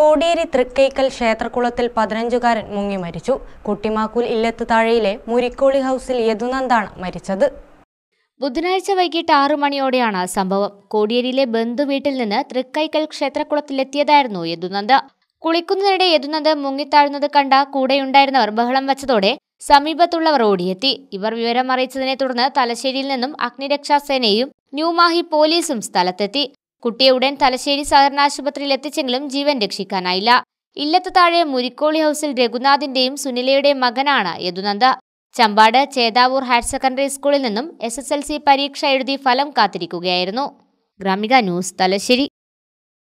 കോടിയേരി തൃക്കൈക്കൽ ക്ഷേത്രക്കുളത്തിൽ പതിനഞ്ചുകാരൻ മുങ്ങി മരിച്ചു കുട്ടിമാക്കൂൽ ഇല്ലത്ത് താഴെയിലെ മുരിക്കോളി ഹൗസിൽ യദുനന്ദാണ് മരിച്ചത് ബുധനാഴ്ച വൈകിട്ട് ആറു മണിയോടെയാണ് സംഭവം കോടിയേരിയിലെ ബന്ധുവീട്ടിൽ നിന്ന് തൃക്കൈക്കൽ ക്ഷേത്രക്കുളത്തിലെത്തിയതായിരുന്നു യദുനന്ദ കുളിക്കുന്നതിനിടെ യദുനന്ദ മുങ്ങിത്താഴുന്നത് കണ്ട കൂടെയുണ്ടായിരുന്നവർ ബഹളം വച്ചതോടെ സമീപത്തുള്ളവർ ഓടിയെത്തി ഇവർ വിവരം അറിയിച്ചതിനെ തുടർന്ന് തലശ്ശേരിയിൽ നിന്നും അഗ്നിരക്ഷാസേനയും ന്യൂമാഹി പോലീസും സ്ഥലത്തെത്തി കുട്ടിയെ ഉടൻ തലശ്ശേരി സഹകരണ ആശുപത്രിയിൽ എത്തിച്ചെങ്കിലും ജീവൻ രക്ഷിക്കാനായില്ല ഇല്ലത്ത് താഴെ മുരിക്കോളി ഹൗസിൽ രഘുനാഥിന്റെയും സുനിലയുടെയും മകനാണ് യദുനന്ദ ചമ്പാട് ചേതാവൂർ ഹയർ സെക്കൻഡറി സ്കൂളിൽ നിന്നും എസ് എസ് എൽ സി പരീക്ഷ എഴുതി ഫലം കാത്തിരിക്കുകയായിരുന്നു ഗ്രാമിക ന്യൂസ് തലശ്ശേരി